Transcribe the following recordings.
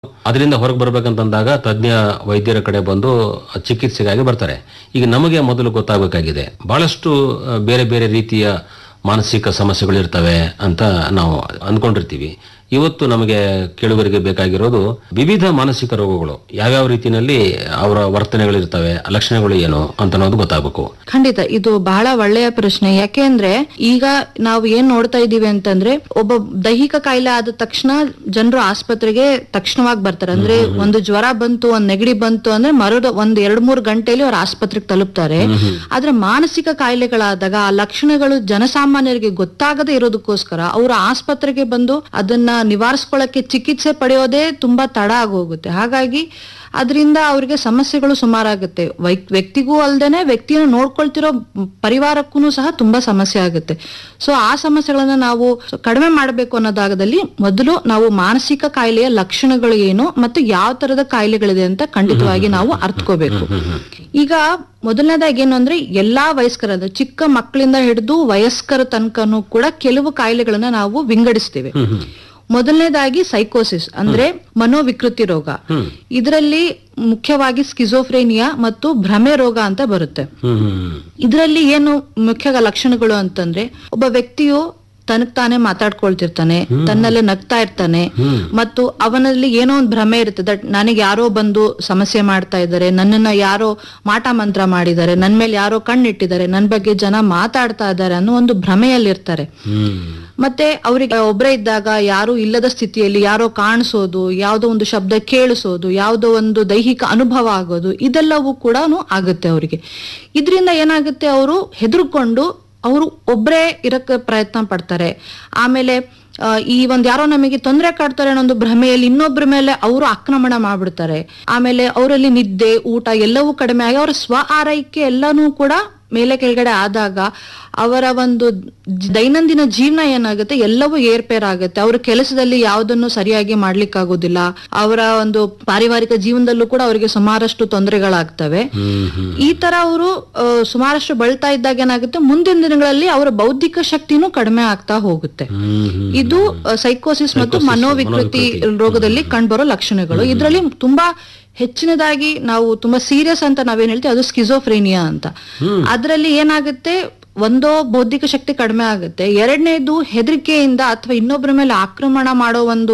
ಅದರಿಂದ ಹೊರಗೆ ಬರ್ಬೇಕಂತಂದಾಗ ತಜ್ಞ ವೈದ್ಯರ ಕಡೆ ಬಂದು ಚಿಕಿತ್ಸೆಗಾಗಿ ಬರ್ತಾರೆ ಈಗ ನಮಗೆ ಮೊದಲು ಗೊತ್ತಾಗಬೇಕಾಗಿದೆ ಬಹಳಷ್ಟು ಆ, ಬೇರೆ ಬೇರೆ ರೀತಿಯ ಮಾನಸಿಕ ಸಮಸ್ಯೆಗಳು ಇರ್ತವೆ ಅಂತ ನಾವು ಅಂದ್ಕೊಂಡಿರ್ತೀವಿ ಇವತ್ತು ನಮಗೆ ಕೇಳುಗರಿಗೆ ಬೇಕಾಗಿರೋದು ವಿವಿಧ ಮಾನಸಿಕ ರೋಗಗಳು ಯಾವ್ಯಾವ ರೀತಿಯಲ್ಲಿ ಅವರ ವರ್ತನೆಗಳಿರ್ತವೆ ಲಕ್ಷಣಗಳು ಏನು ಅಂತ ಅನ್ನೋದು ಗೊತ್ತಾಗಬೇಕು ಖಂಡಿತ ಇದು ಬಹಳ ಒಳ್ಳೆಯ ಪ್ರಶ್ನೆ ಯಾಕೆಂದ್ರೆ ಈಗ ನಾವು ಏನ್ ನೋಡ್ತಾ ಇದೀವಿ ಅಂತಂದ್ರೆ ಒಬ್ಬ ದೈಹಿಕ ಕಾಯಿಲೆ ಆದ ತಕ್ಷಣ ಜನರು ಆಸ್ಪತ್ರೆಗೆ ತಕ್ಷಣವಾಗಿ ಬರ್ತಾರೆ ಅಂದ್ರೆ ಒಂದು ಜ್ವರ ಬಂತು ಒಂದ್ ನೆಗಡಿ ಬಂತು ಅಂದ್ರೆ ಮರದ ಒಂದ್ ಎರಡ್ ಮೂರ್ ಗಂಟೆಯಲ್ಲಿ ಅವ್ರ ಆಸ್ಪತ್ರೆಗೆ ತಲುಪ್ತಾರೆ ಆದ್ರೆ ಮಾನಸಿಕ ಕಾಯಿಲೆಗಳಾದಾಗ ಆ ಲಕ್ಷಣಗಳು ಜನಸಾಮಾನ್ಯರಿಗೆ ಗೊತ್ತಾಗದೇ ಇರೋದಕ್ಕೋಸ್ಕರ ಅವರು ಆಸ್ಪತ್ರೆಗೆ ಬಂದು ಅದನ್ನ ನಿವಾರಿಸ್ಕೊಳ್ಳಕ್ಕೆ ಚಿಕಿತ್ಸೆ ಪಡೆಯೋದೇ ತುಂಬಾ ತಡ ಆಗೋಗುತ್ತೆ ಹಾಗಾಗಿ ಅದರಿಂದ ಅವ್ರಿಗೆ ಸಮಸ್ಯೆಗಳು ಸುಮಾರಾಗುತ್ತೆ ವೈ- ವ್ಯಕ್ತಿಗೂ ಅಲ್ದೇನೆ ವ್ಯಕ್ತಿಯನ್ನು ನೋಡ್ಕೊಳ್ತಿರೋ ಪರಿವಾರಕ್ಕೂ ಸಹ ತುಂಬಾ ಸಮಸ್ಯೆ ಆಗುತ್ತೆ ಸೊ ಆ ಸಮಸ್ಯೆಗಳನ್ನ ನಾವು ಕಡಿಮೆ ಮಾಡಬೇಕು ಅನ್ನೋದಾಗದಲ್ಲಿ ಮೊದಲು ನಾವು ಮಾನಸಿಕ ಕಾಯಿಲೆಯ ಲಕ್ಷಣಗಳು ಏನು ಮತ್ತು ಯಾವ ತರದ ಕಾಯಿಲೆಗಳಿದೆ ಅಂತ ಖಂಡಿತವಾಗಿ ನಾವು ಅರ್ಥಕೋಬೇಕು ಈಗ ಮೊದಲನೇದಾಗಿ ಏನು ಅಂದ್ರೆ ಎಲ್ಲಾ ವಯಸ್ಕರ ಅಂದ್ರೆ ಚಿಕ್ಕ ಮಕ್ಕಳಿಂದ ಹಿಡಿದು ವಯಸ್ಕರ ತನಕನೂ ಕೂಡ ಕೆಲವು ಕಾಯಿಲೆಗಳನ್ನ ನಾವು ವಿಂಗಡಿಸ್ತೇವೆ ಮೊದಲನೇದಾಗಿ ಸೈಕೋಸಿಸ್ ಅಂದ್ರೆ ಮನೋವಿಕೃತಿ ರೋಗ ಇದರಲ್ಲಿ ಮುಖ್ಯವಾಗಿ ಸ್ಕಿಜೋಫ್ರೇನಿಯಾ ಮತ್ತು ಭ್ರಮೆ ರೋಗ ಅಂತ ಬರುತ್ತೆ ಹ್ಮ್ ಹ್ಮ್ ಇದರಲ್ಲಿ ಏನು ಮುಖ್ಯ ಲಕ್ಷಣಗಳು ಅಂತಂದ್ರೆ ಒಬ್ಬ ವ್ಯಕ್ತಿಯು ತನಗ್ ತಾನೇ ಮಾತಾಡ್ಕೊಳ್ತಿರ್ತಾನೆ ತನ್ನಲ್ಲೇ ನಗ್ತಾ ಇರ್ತಾನೆ ಮತ್ತು ಅವನಲ್ಲಿ ಏನೋ ಒಂದು ಭ್ರಮೆ ಇರುತ್ತೆ ದಟ್ ನನಗೆ ಯಾರೋ ಬಂದು ಸಮಸ್ಯೆ ಮಾಡ್ತಾ ಇದ್ದಾರೆ ನನ್ನನ್ನ ಯಾರೋ ಮಾಟ ಮಂತ್ರ ಮಾಡಿದ್ದಾರೆ ನನ್ ಮೇಲೆ ಯಾರೋ ಕಣ್ಣಿಟ್ಟಿದ್ದಾರೆ ನನ್ ಬಗ್ಗೆ ಜನ ಮಾತಾಡ್ತಾ ಇದ್ದಾರೆ ಅನ್ನೋ ಒಂದು ಭ್ರಮೆಯಲ್ಲಿರ್ತಾರೆ ಹ್ಮ್ ಮತ್ತೆ ಅವರಿಗೆ ಒಬ್ಬರೇ ಇದ್ದಾಗ ಯಾರು ಇಲ್ಲದ ಸ್ಥಿತಿಯಲ್ಲಿ ಯಾರೋ ಕಾಣಿಸೋದು ಯಾವುದೋ ಒಂದು ಶಬ್ದ ಕೇಳಿಸೋದು ಯಾವುದೋ ಒಂದು ದೈಹಿಕ ಅನುಭವ ಆಗೋದು ಇದೆಲ್ಲವೂ ಕೂಡ ಆಗುತ್ತೆ ಅವರಿಗೆ ಇದರಿಂದ ಏನಾಗುತ್ತೆ ಅವರು ಹೆದರ್ಕೊಂಡು ಅವರು ಒಬ್ಬರೇ ಇರಕ್ಕೆ ಪ್ರಯತ್ನ ಪಡ್ತಾರೆ ಆಮೇಲೆ ಆ, ಈ ಒಂದ್ ಯಾರೋ ನಮಗೆ ತೊಂದರೆ ಕಾಡ್ತಾರೆ ಅನ್ನೋ ಒಂದು ಭ್ರಮೆಯಲ್ಲಿ ಇನ್ನೊಬ್ಬರ ಮೇಲೆ ಅವರು ಆಕ್ರಮಣ ಮಾಡ್ಬಿಡ್ತಾರೆ ಆಮೇಲೆ ಅವರಲ್ಲಿ ನಿದ್ದೆ ಊಟ ಎಲ್ಲವೂ ಕಡಿಮೆ ಆಗಿ ಅವರ ಸ್ವ ಆರೈಕೆ ಎಲ್ಲಾನು ಕೂಡ ಮೇಲೆ ಕೆಳಗಡೆ ಆದಾಗ ಅವರ ಒಂದು ಜ- ದೈನಂದಿನ ಜೀವನ ಏನಾಗುತ್ತೆ ಎಲ್ಲವೂ ಏರ್ಪೇರ್ ಆಗುತ್ತೆ ಅವರ ಕೆಲಸದಲ್ಲಿ ಯಾವುದನ್ನು ಸರಿಯಾಗಿ ಮಾಡ್ಲಿಕ್ಕಾಗೋದಿಲ್ಲ ಅವರ ಒಂದು ಪಾರಿವಾರಿಕ ಜೀವನದಲ್ಲೂ ಕೂಡ ಅವರಿಗೆ ಸುಮಾರಷ್ಟು ತೊಂದರೆಗಳಾಗ್ತವೆ ಹ್ಮ್ ಹ್ಮ್ ಈ ತರ ಅವರು ಸುಮಾರಷ್ಟು ಬಳಲ್ತಾ ಇದ್ದಾಗ ಏನಾಗುತ್ತೆ ಮುಂದಿನ ದಿನಗಳಲ್ಲಿ ಅವರ ಬೌದ್ಧಿಕ ಶಕ್ತಿನೂ ಕಡಿಮೆ ಆಗ್ತಾ ಹೋಗುತ್ತೆ ಹ್ಮ್ ಹ್ಮ್ ಇದು ಸೈಕೋಸಿಸ್ ಮತ್ತು ಮನೋವಿಕೃತಿ ರೋಗದಲ್ಲಿ ಕಂಡುಬರೋ ಲಕ್ಷಣಗಳು ಇದರಲ್ಲಿ ತುಂಬಾ ಹೆಚ್ಚಿನದಾಗಿ ನಾವು ತುಂಬಾ ಸೀರಿಯಸ್ ಅಂತ ನಾವೇನ್ ಹೇಳ್ತೀವಿ ಅದು ಸ್ಕಿಜೋಫ್ರೇನಿಯಾ ಅಂತ ಅದರಲ್ಲಿ ಏನಾಗುತ್ತೆ ಒಂದೋ ಬೌದ್ಧಿಕ ಶಕ್ತಿ ಕಡಿಮೆ ಆಗುತ್ತೆ ಎರಡನೇದು ಹೆದರಿಕೆಯಿಂದ ಅಥವಾ ಇನ್ನೊಬ್ಬರ ಮೇಲೆ ಆಕ್ರಮಣ ಮಾಡೋ ಒಂದು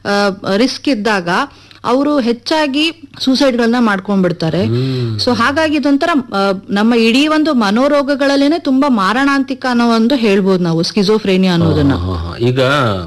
ರಿಸ್ಕ್ ಇದ್ದಾಗ ಅವರು ಹೆಚ್ಚಾಗಿ ಸೂಸೈಡ್ಗಳನ್ನ ಮಾಡ್ಕೊಂಡ್ಬಿಡ್ತಾರೆ ಸೊ ಹಾಗಾಗಿ ಇದೊಂಥರ ಆ, ನಮ್ಮ ಇಡೀ ಒಂದು ಮನೋರೋಗಗಳಲ್ಲೇನೆ ತುಂಬಾ ಮಾರಣಾಂತಿಕ ಅನ್ನೋ ಒಂದು ಹೇಳ್ಬೋದು ನಾವು ಸ್ಕಿಜೋಫ್ರೇನಿಯಾ ಅನ್ನೋದನ್ನ ಹಾ, ಹಾ. ಈಗ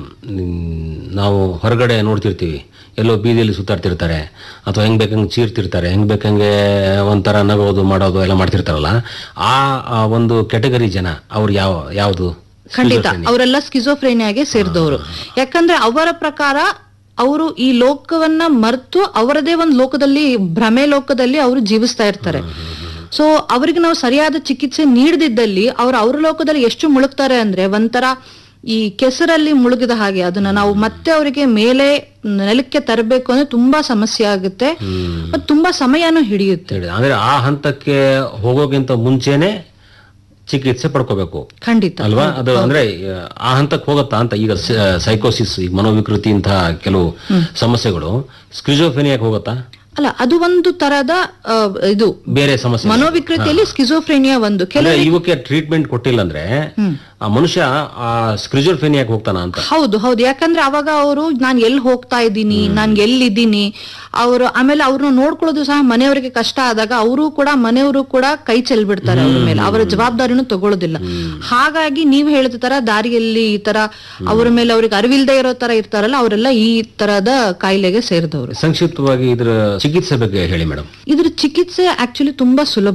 ಮ್, ನಾವು ಹೊರಗಡೆ ನೋಡ್ತಿರ್ತೀವಿ ಎಲ್ಲೋ ಬೀದಿಯಲ್ಲಿ ಸುತ್ತಾಡ್ತಿರ್ತಾರೆ ಅಥವಾ ಹೆಂಗ್ ಬೇಕಂಗೆ ಚೀರ್ತಿರ್ತಾರೆ ಹೆಂಗ್ ಬೇಕಂಗೆ ಒಂಥರ ನಗೋದು ಮಾಡೋದು ಎಲ್ಲ ಮಾಡ್ತಿರ್ತಾರಲ್ಲ ಆ ಆ ಒಂದು ಕೆಟಗರಿ ಜನ ಅವ್ರು ಯಾವ ಯಾವುದು ಖಂಡಿತ ಅವರೆಲ್ಲ ಸ್ಕಿಜೋಫ್ರೇನಿಯಾಗೆ ಸೇರಿದವರು ಯಾಕಂದ್ರೆ ಅವರ ಪ್ರಕಾರ ಅವರು ಈ ಲೋಕವನ್ನ ಮರೆತು ಅವರದೇ ಒಂದು ಲೋಕದಲ್ಲಿ ಭ್ರಮೆ ಲೋಕದಲ್ಲಿ ಅವರು ಜೀವಿಸ್ತಾ ಇರ್ತಾರೆ ಸೊ ಅವರಿಗೆ ನಾವು ಸರಿಯಾದ ಚಿಕಿತ್ಸೆ ನೀಡದಿದ್ದಲ್ಲಿ ಅವ್ರು ಅವ್ರ ಲೋಕದಲ್ಲಿ ಎಷ್ಟು ಮುಳುಗ್ತಾರೆ ಅಂದ್ರೆ ಒಂಥರ ಈ ಕೆಸರಲ್ಲಿ ಮುಳುಗಿದ ಹಾಗೆ ಅದನ್ನ ನಾವು ಮತ್ತೆ ಅವರಿಗೆ ಮೇಲೆ ನೆಲಕ್ಕೆ ತರಬೇಕು ಅಂದ್ರೆ ತುಂಬಾ ಸಮಸ್ಯೆ ಆಗುತ್ತೆ ಮತ್ತು ತುಂಬಾ ಸಮಯನೂ ಹಿಡಿಯುತ್ತೆ ಹೇಳಿ ಅಂದ್ರೆ ಆ ಹಂತಕ್ಕೆ ಹೋಗೋಕ್ಕಿಂತ ಮುಂಚೆನೆ ಚಿಕಿತ್ಸೆ ಪಡ್ಕೋಬೇಕು ಖಂಡಿತ ಅಲ್ವಾ ಅದು ಅಂದ್ರೆ ಆ ಹಂತಕ್ಕೆ ಹೋಗುತ್ತಾ ಅಂತ ಈಗ ಸೈಕೋಸಿಸ್ ಈಗ ಮನೋವಿಕೃತಿ ಇಂತಹ ಕೆಲವು ಸಮಸ್ಯೆಗಳು ಸ್ಕ್ರಿಜೋಫೆನಿಯಾಕ್ ಹೋಗುತ್ತಾ ಅಲ್ಲ ಅದು ಒಂದು ತರದ ಆ, ಇದು ಬೇರೆ ಸಮಸ್ಯೆ ಮನೋವಿಕೃತಿಯಲ್ಲಿ ಸ್ಕಿಜೋಫ್ರೇನಿಯಾ ಒಂದು ಕೆಲ ಅಂದ್ರೆ ಇವಕ್ಕೆ ಟ್ರೀಟ್ಮೆಂಟ್ ಕೊಟ್ಟಿಲ್ಲ ಅಂದ್ರೆ ಆ ಮನುಷ್ಯ ಆ ಸ್ಕ್ರಿಜೋಫೆನಿಯಾಕ್ ಹೋಗ್ತಾನ ಅಂತ ಹೌದು ಹೌದು ಯಾಕಂದ್ರೆ ಅವಾಗ ಅವರು ನಾನ್ ಎಲ್ಲಿ ಹೋಗ್ತಾ ಇದ್ದೀನಿ ನಾನ್ ಎಲ್ಲಿದ್ದೀನಿ ಅವರು ಆಮೇಲೆ ಅವ್ರನ್ನ ನೋಡ್ಕೊಳ್ಳೋದು ಸಹ ಮನೆಯವರಿಗೆ ಕಷ್ಟ ಆದಾಗ ಅವರು ಕೂಡ ಮನೆಯವರು ಕೂಡ ಕೈ ಚೆಲ್ಬಿಡ್ತಾರೆ ಅವ್ರ ಮೇಲೆ ಅವರ ಜವಾಬ್ದಾರಿನೂ ತಗೊಳ್ಳೋದಿಲ್ಲ ಹಾಗಾಗಿ ನೀವು ಹೇಳಿದ ತರ ದಾರಿಯಲ್ಲಿ ಈ ತರ ಅವರ ಮೇಲೆ ಅವ್ರಿಗೆ ಅರಿವಿಲ್ದೇ ಇರೋ ತರ ಇರ್ತಾರಲ್ಲ ಅವರೆಲ್ಲ ಈ ತರದ ಕಾಯಿಲೆಗೆ ಸೇರಿದವರು ಸಂಕ್ಷಿಪ್ತವಾಗಿ ಇದ್ರ ಚಿಕಿತ್ಸೆ ಬಗ್ಗೆ ಹೇಳಿ ಮೇಡಮ್ ಇದ್ರ ಚಿಕಿತ್ಸೆ ಆಕ್ಚುಲಿ ತುಂಬಾ ಸುಲಭ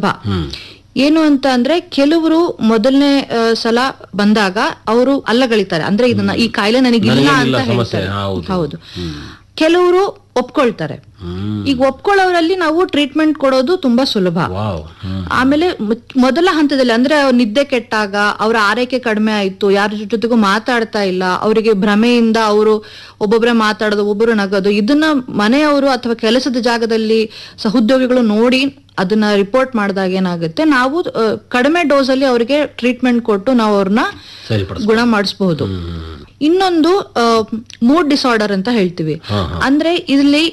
ಏನು ಅಂತ ಅಂದ್ರೆ ಕೆಲವರು ಮೊದಲನೇ ಆ, ಸಲ ಬಂದಾಗ ಅವರು ಅಲ್ಲಗಳಿತಾರೆ ಅಂದ್ರೆ ಇದನ್ನ ಈ ಕಾಯಿಲೆ ನನಗಿಲ್ಲ ನನಗೇನಿಲ್ಲ ಅಂತ ಸಮಸ್ಯೆ, ಹೇಳ್ತಾರೆ ಹೌದು. ಹೌದು ಕೆಲವರು ಒಪ್ಕೊಳ್ತಾರೆ ಹ್ಮ್ ಈಗ ಒಪ್ಕೊಳ್ಳೋರಲ್ಲಿ ನಾವು ಟ್ರೀಟ್ಮೆಂಟ್ ಕೊಡೋದು ತುಂಬಾ ಸುಲಭ ವಾವ್ ಹ್ಮ್ ಆಮೇಲೆ ಮು- ಮೊದಲ ಹಂತದಲ್ಲಿ ಅಂದ್ರೆ ಅವ್ರ ನಿದ್ದೆ ಕೆಟ್ಟಾಗ ಅವರ ಆರೈಕೆ ಕಡಿಮೆ ಆಯ್ತು ಯಾರ ಜೊತೆಗೂ ಮಾತಾಡ್ತಾ ಇಲ್ಲ ಅವರಿಗೆ ಭ್ರಮೆಯಿಂದ ಅವರು ಒಬ್ಬೊಬ್ಬರೇ ಮಾತಾಡೋದು ಒಬ್ಬರು ನಗೋದು ಇದನ್ನ ಮನೆಯವರು ಅಥವಾ ಕೆಲಸದ ಜಾಗದಲ್ಲಿ ಸಹೋದ್ಯೋಗಿಗಳು ನೋಡಿ ಅದನ್ನ ರಿಪೋರ್ಟ್ ಮಾಡಿದಾಗ ಏನಾಗುತ್ತೆ ನಾವು ಆ, ಕಡಿಮೆ ಡೋಸ್ ಅಲ್ಲಿ ಅವರಿಗೆ ಟ್ರೀಟ್ಮೆಂಟ್ ಕೊಟ್ಟು ನಾವು ಅವ್ರನ್ನ ಸರಿಪಡಿಸ್ ಗುಣ ಮಾಡಿಸಬಹುದು ಇನ್ನೊಂದು ಮೂಡ್ ಡಿಸಾರ್ಡರ್ ಅಂತ ಹೇಳ್ತೀವಿ ಅಂದ್ರೆ ಇಲ್ಲಿ